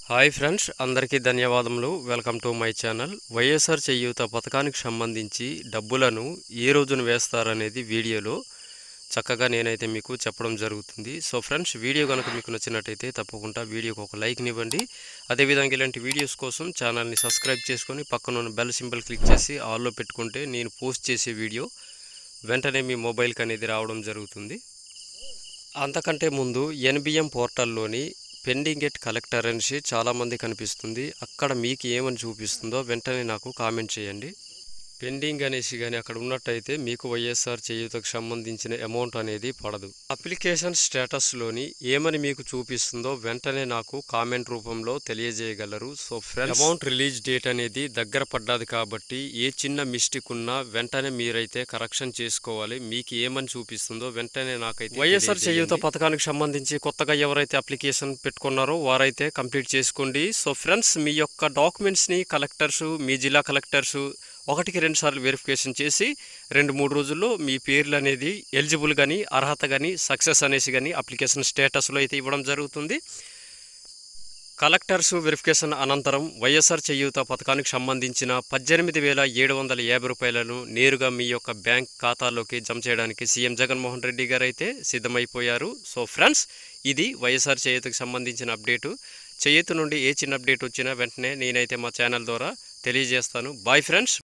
hi friends అందరికీ ధన్యవాదములు welcome to my channel YSR Cheyutha పథకానికి సంబంధించి డబ్బులను ఏ రోజున వేస్తారనేది వీడియోలో చక్కగా నేనైతే మీకు చెప్పడం జరుగుతుంది సో ఫ్రెండ్స్ వీడియో కనుక మీకు నచ్చినట్టయితే తప్పకుండా వీడియోకి ఒక లైక్ని ఇవ్వండి అదేవిధంగా ఇలాంటి వీడియోస్ కోసం ఛానల్ని సబ్స్క్రైబ్ చేసుకొని పక్కన ఉన్న బెల్ సింబల్ క్లిక్ చేసి ఆల్లో పెట్టుకుంటే నేను పోస్ట్ చేసే వీడియో వెంటనే మీ మొబైల్కి అనేది రావడం జరుగుతుంది అంతకంటే ముందు ఎన్బిఎం పోర్టల్లోని పెండింగ్ ఎట్ కలెక్టర్ అనేసి చాలామంది కనిపిస్తుంది అక్కడ మీకు ఏమని చూపిస్తుందో వెంటనే నాకు కామెంట్ చేయండి పెండింగ్ అనేసి కానీ అక్కడ ఉన్నట్టయితే మీకు వైఎస్ఆర్ చేయూతకు సంబంధించిన అమౌంట్ అనేది పడదు అప్లికేషన్ స్టేటస్లోని ఏమని మీకు చూపిస్తుందో వెంటనే నాకు కామెంట్ రూపంలో తెలియజేయగలరు so friends amount release date అనేది దగ్గర పడ్డది కాబట్టి ఏ చిన్న మిస్టేక్ ఉన్నా వెంటనే మీరైతే కరెక్షన్ చేసుకోవాలి మీకు ఏమని చూపిస్తుందో వెంటనే నాకైతే వైఎస్ఆర్ చేయూత పథకానికి సంబంధించి కొత్తగా ఎవరైతే అప్లికేషన్ పెట్టుకున్నారో వారైతే కంప్లీట్ చేసుకోండి సో ఫ్రెండ్స్ మీ యొక్క డాక్యుమెంట్స్ని కలెక్టర్స్ మీ జిల్లా కలెక్టర్స్ ఒకటికి రెండు సార్లు వెరిఫికేషన్ చేసి రెండు మూడు రోజుల్లో మీ పేర్లు అనేది ఎలిజిబుల్ కానీ అర్హత కానీ సక్సెస్ అనేసి కానీ అప్లికేషన్ స్టేటస్లో అయితే ఇవ్వడం జరుగుతుంది కలెక్టర్స్ వెరిఫికేషన్ అనంతరం వైఎస్ఆర్ చేయూత పథకానికి సంబంధించిన పద్దెనిమిది వేల ఏడు వందల యాభై రూపాయలను నేరుగా మీ యొక్క బ్యాంక్ ఖాతాలోకి జమ చేయడానికి సీఎం జగన్మోహన్ రెడ్డి గారు అయితే సిద్ధమైపోయారు సో ఫ్రెండ్స్ ఇది వైఎస్ఆర్ చేయూతకు సంబంధించిన అప్డేటు చేయూత నుండి ఏ చిన్న అప్డేట్ వచ్చినా వెంటనే నేనైతే మా ఛానల్ ద్వారా తెలియజేస్తాను బాయ్ ఫ్రెండ్స్